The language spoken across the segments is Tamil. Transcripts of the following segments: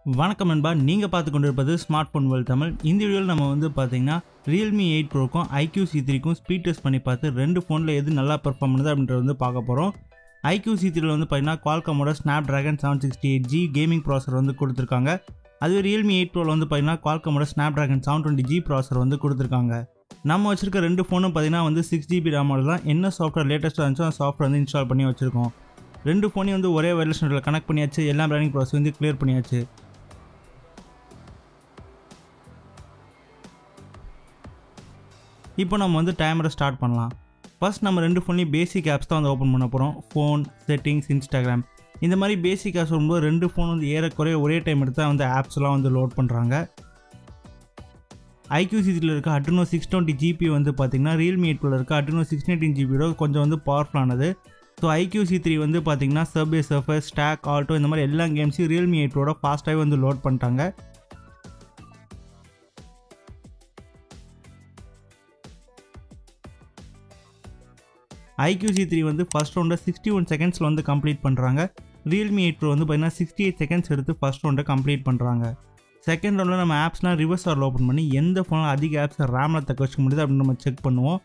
வணக்கம் நண்பா நீங்கள் பார்த்து கொண்டிருப்பது ஸ்மார்ட் ஃபோன் வேர்ல்ட் தமிழ் இந்த வீடியோவில் நம்ம வந்து பார்த்தீங்கன்னா ரியல்மி எயிட் ப்ரோக்கும் ஐக்யூ சி த்ரீக்கும் ஸ்பீட் டெஸ்ட் பண்ணி பார்த்து ரெண்டு ஃபோனில் எது நல்லா பெர்ஃபார்ம் பண்ணுது அப்படின்றத வந்து பார்க்க போகிறோம் ஐக்யூ சி த்ரீல வந்து பார்த்தீங்கன்னா குவால்காமோட Snapdragon seven sixty eight G gaming processor வந்து கொடுத்துருக்காங்க அதுவே ரியல்மி எயிட் ப்ரோவில் வந்து பார்த்தீங்கன்னா குவால்காமோட Snapdragon seven twenty G processor வந்து கொடுத்துருக்காங்க நம்ம வச்சிருக்க ரெண்டு ஃபோனும் பார்த்தீங்கன்னா வந்து சிக்ஸ் ஜிபி ரேமோட தான் என்ன சாஃப்ட்வேர் லேட்டஸ்ட்டாக இருந்துச்சோ அந்த சாஃப்ட்வேர் வந்து இன்ஸ்டால் பண்ணி வச்சிருக்கோம் ரெண்டு ஃபோனையும் வந்து ஒரே வயர்லெஸ் நெட்டில் கனெக்ட் பண்ணியாச்சு எல்லா ரன்னிங் ப்ராசஸ் வந்து கிளியர் பண்ணியாச்சு இப்போ நம்ம வந்து டைமரை ஸ்டார்ட் பண்ணலாம் ஃபர்ஸ்ட் நம்ம ரெண்டு ஃபோன்லேயும் பேசிக் ஆப்ஸ் தான் வந்து ஓப்பன் பண்ண போகிறோம் ஃபோன் செட்டிங்ஸ் இன்ஸ்டாகிராம் இந்த மாதிரி பேசிக் ஆப்ஸ் வரும்போது ரெண்டு ஃபோன் வந்து ஏறக்குறைய ஒரே டைம் எடுத்து தான் வந்து ஆப்ஸ்லாம் வந்து லோட் பண்ணுறாங்க ஐக்யூ சிஜியில் இருக்க அட்ரினோ சிக்ஸ் டுவெண்ட்டி ஜிபி வந்து பார்த்திங்கன்னா ரியல்மி எயிட்டில் இருக்க அட்ரினோ சிக்ஸ் எயிட்டின் ஜிபியோட கொஞ்சம் வந்து பவர்ஃபுல்லானது ஸோ ஐக்யூ சி த்ரீ வந்து பார்த்திங்கன்னா சர்பே சர்ஃபர் ஸ்டாக் ஆல்டோ இந்த மாதிரி எல்லா கேம்ஸையும் ரியல்மி எயிட்டோட ஃபாஸ்ட்டாகவே வந்து லோட் பண்ணிட்டாங்க ஐக்யூ சி த்ரீ வந்து ஃபஸ்ட் ரவுண்டை சிக்ஸ்டி ஒன் செகண்ட்ஸில் வந்து கம்ப்ளீட் பண்ணுறாங்க ரியல்மி எயிட் ப்ரோ வந்து பார்த்தீங்கன்னா சிக்ஸ்டி எயிட் செகண்ட்ஸ் எடுத்து ஃபஸ்ட் ரவுண்டை கம்ப்ளீட் பண்ணுறாங்க செகண்ட் ரவுண்டில் நம்ம ஆப்ஸ்லாம் ரிவர்ஸ் ஆரில் ஓப்பன் பண்ணி எந்த ஃபோனில் அதிக ஆப்ஸை ரேமில் தக்க வச்சுக்க முடியுது அப்படின்னு நம்ம செக் பண்ணுவோம்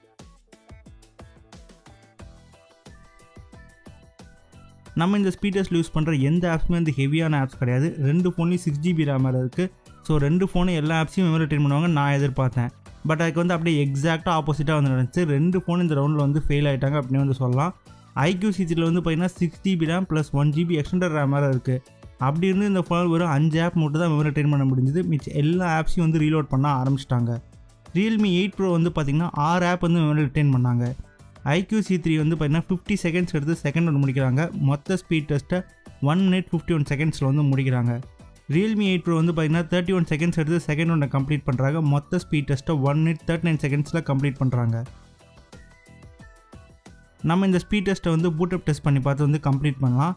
நம்ம இந்த ஸ்பீடர்ஸில் யூஸ் பண்ணுற எந்த ஆப்ஸுமே வந்து ஹெவியான ஆப்ஸ் கிடையாது ரெண்டு ஃபோன்லேயும் சிக்ஸ் ஜிபி ரேமில் இருக்குது ஸோ ரெண்டு ஃபோனும் எல்லா ஆப்ஸையும் மெமரி ரிட்டைன் பண்ணுவாங்க நான் எதிர்பார்த்தேன் பட் அதுக்கு வந்து அப்படியே எக்ஸாக்டாக ஆப்போசிட்டாக வந்து நடந்துச்சு ரெண்டு ஃபோன் இந்த ரவுண்டில் வந்து ஃபெயில் ஆகிட்டாங்க அப்படின்னு வந்து சொல்லலாம் ஐக்யூ சிஜியில் வந்து பார்த்தீங்கன்னா six GB RAM plus one GB extender RAM வேறு இருக்குது அப்படி இருந்து இந்த ஃபோன் வெறும் அஞ்சு ஆப் மட்டும் தான் மெமரி ரிட்டைன் பண்ண முடிஞ்சது மிச்சம் எல்லா ஆப்ஸையும் வந்து ரீலோட் பண்ண ஆரம்பிச்சிட்டாங்க ரியல்மி எயிட் ப்ரோ வந்து பார்த்திங்கன்னா ஆறு ஆப் வந்து மெமரி ரிட்டைன் பண்ணாங்க ஐக்யூ சி த்ரீ வந்து பார்த்தீங்கன்னா ஃபிஃப்டி செகண்ட்ஸ் எடுத்து செகண்ட் ஒன்று முடிக்கிறாங்க மொத்த ஸ்பீட் டெஸ்ட்டை ஒன் மினிட் ஃபிஃப்டி ஒன் செகண்ட்ஸில் வந்து முடிக்கிறாங்க ரியல்மி எயிட் ப்ரோ வந்து பார்த்தீங்கன்னா தேர்ட்டி ஒன் செகண்ட்ஸ் எடுத்து செகண்ட் ஒன்றை கம்ப்ளீட் பண்ணுறாங்க மொத்த ஸ்பீட் டெஸ்ட்டை ஒன் மினிட் தேர்ட்டி நைன் செகண்ட்ஸில் கம்ப்ளீட் பண்ணுறாங்க நம்ம இந்த ஸ்பீட் டெஸ்ட்டை வந்து பூட்டப் டெஸ்ட் பண்ணி பார்த்து வந்து கம்ப்ளீட் பண்ணலாம்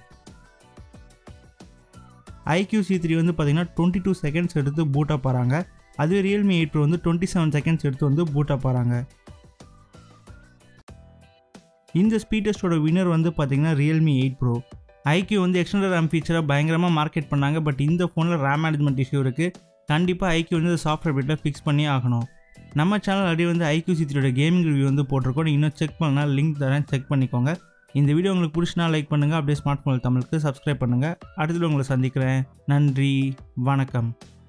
ஐக்யூ சி த்ரீ வந்து பார்த்தீங்கன்னா டுவெண்ட்டி டூ செகண்ட்ஸ் எடுத்து பூட்டப் போகிறாங்க அதுவே ரியல்மி எயிட் ப்ரோ வந்து டுவெண்ட்டி செவன் செகண்ட்ஸ் எடுத்து வந்து பூட்டப் போகிறாங்க இந்த ஸ்பீட் டெஸ்ட்டோட வினர் வந்து பார்த்தீங்கன்னா ரியல்மி எயிட் ப்ரோ ஐக்யூ வந்து எக்ஸ்டெண்டர் ரேம் ஃபீச்சராக பயங்கரமாக மார்க்கெட் பண்ணாங்க பட் இந்த ஃபோனில் ரேம் மேனேஜ்மெண்ட் இஷ்யூ இருக்குது கண்டிப்பாக ஐக்யூ வந்து சாஃப்ட்வேர் பிட்டில் ஃபிக்ஸ் பண்ணி ஆகணும் நம்ம சேனல் அப்படியே வந்து ஐக்யூ சித்தியோட கேமிங் ரிவ்யூ வந்து போட்டிருக்கோம் நீங்கள் இன்னும் செக் பண்ணால் லிங்க் தரேன் செக் பண்ணிக்கோங்க இந்த வீடியோ உங்களுக்கு பிடிச்சினா லைக் பண்ணுங்கள் அப்படியே ஸ்மார்ட் ஃபோன் தமிழுக்கு சப்ஸ்கிரைப் பண்ணுங்கள் அடுத்தது உங்களை சந்திக்கிறேன் நன்றி வணக்கம்